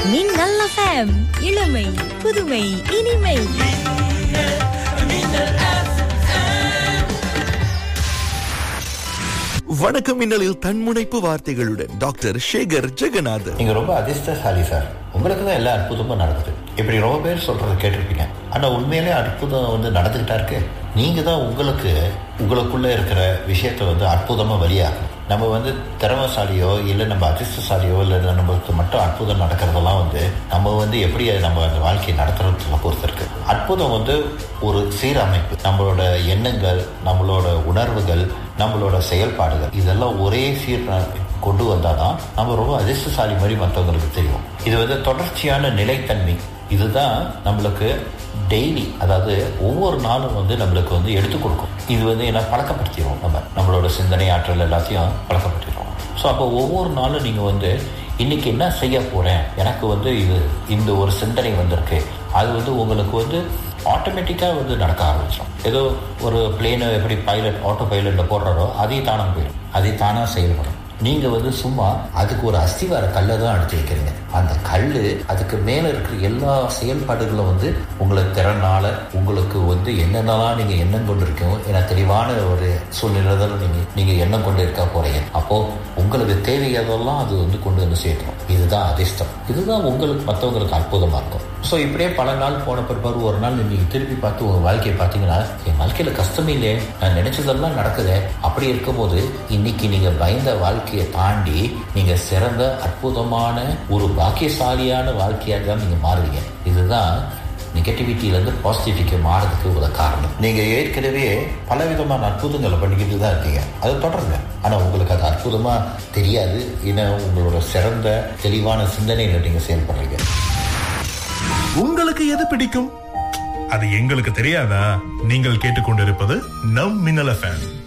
மின்னல் எஃப்எம் இளமை புதுமை இனிமை வணக்கம் மின்னலில் தன்முனைப்பு வார்த்தைகளுடன் டாக்டர் சேகர் ஜெகநாதன் நீங்க ரொம்ப அதிர்ஷ்டசாலி சார் உங்களுக்கு தான் எல்லா அற்புதமும் நடக்குது இப்படி ரொம்ப பேர் சொல்றதை கேட்டிருப்பீங்க ஆனா உண்மையிலே அற்புதம் வந்து நடந்துகிட்டா இருக்கு நீங்க தான் உங்களுக்கு உங்களுக்குள்ள இருக்கிற விஷயத்த வந்து அற்புதமா வெளியாகணும் நம்ம வந்து திறமைசாலியோ இல்லை நம்ம அதிர்ஷ்டசாலியோ இல்லை நம்மளுக்கு மட்டும் அற்புதம் நடக்கிறதெல்லாம் வந்து நம்ம வந்து எப்படி நம்ம அந்த வாழ்க்கையை நடத்துறதுல பொறுத்து இருக்கு அற்புதம் வந்து ஒரு சீரமைப்பு நம்மளோட எண்ணங்கள் நம்மளோட உணர்வுகள் நம்மளோட செயல்பாடுகள் இதெல்லாம் ஒரே சீர் கொண்டு வந்தாதான் நம்ம ரொம்ப அதிர்ஷ்டசாலி மாதிரி மற்றவங்களுக்கு தெரியும் இது வந்து தொடர்ச்சியான நிலைத்தன்மை இதுதான் நம்மளுக்கு டெய்லி அதாவது ஒவ்வொரு நாளும் வந்து நம்மளுக்கு வந்து எடுத்து கொடுக்கும் இது வந்து என்ன பழக்கப்படுத்திடுவோம் நம்ம நம்மளோட சிந்தனை ஆற்றல் எல்லாத்தையும் பழக்கப்படுத்திடுவோம் ஸோ அப்போ ஒவ்வொரு நாளும் நீங்கள் வந்து இன்னைக்கு என்ன செய்ய போகிறேன் எனக்கு வந்து இது இந்த ஒரு சிந்தனை வந்திருக்கு அது வந்து உங்களுக்கு வந்து ஆட்டோமேட்டிக்காக வந்து நடக்க ஆரம்பிச்சிடும் ஏதோ ஒரு பிளேனை எப்படி பைலட் ஆட்டோ பைலட்டில் போடுறாரோ அதே தானாக போயிடும் அதே தானாக செயல்படும் நீங்கள் வந்து சும்மா அதுக்கு ஒரு அஸ்திவார கல்லை தான் அடிச்சு வைக்கிறீங்க அந்த கல் அதுக்கு மேலே இருக்கிற எல்லா செயல்பாடுகளும் வந்து உங்களுக்கு திறனால உங்களுக்கு வந்து என்னென்னலாம் நீங்கள் எண்ணம் கொண்டு இருக்கீங்க ஏன்னா தெளிவான ஒரு சூழ்நிலை தான் நீங்கள் நீங்கள் எண்ணம் கொண்டு இருக்க போறீங்க அப்போ உங்களுக்கு தேவையானதெல்லாம் அது வந்து கொண்டு வந்து சேர்க்கணும் இதுதான் அதிர்ஷ்டம் இதுதான் உங்களுக்கு மற்றவங்களுக்கு அற்புதமாக இருக்கும் ஸோ இப்படியே பல நாள் போன பிற்பாடு ஒரு நாள் நீங்கள் திருப்பி பார்த்து உங்கள் வாழ்க்கையை பார்த்தீங்கன்னா என் வாழ்க்கையில் கஷ்டமே இல்லையே நான் நினைச்சதெல்லாம் நடக்குது அப்படி இருக்கும்போது இன்னைக்கு நீங்கள் பயந்த வாழ்க்கையை தாண்டி நீங்கள் சிறந்த அற்புதமான ஒரு பாக்கியசாலியான வாழ்க்கையாக தான் நீங்கள் மாறுவீங்க இதுதான் நெகட்டிவிட்டியிலேருந்து பாசிட்டிவிட்டிக்கு மாறதுக்கு ஒரு காரணம் நீங்கள் ஏற்கனவே பலவிதமான அற்புதங்களை பண்ணிக்கிட்டு தான் இருக்கீங்க அதை தொடருங்க ஆனால் உங்களுக்கு அது அற்புதமாக தெரியாது ஏன்னா உங்களோட சிறந்த தெளிவான சிந்தனையில் நீங்கள் செயல்படுறீங்க உங்களுக்கு எது பிடிக்கும் அது எங்களுக்கு தெரியாதா நீங்கள் கேட்டுக்கொண்டிருப்பது நம் மின்னல் எஃப்எம்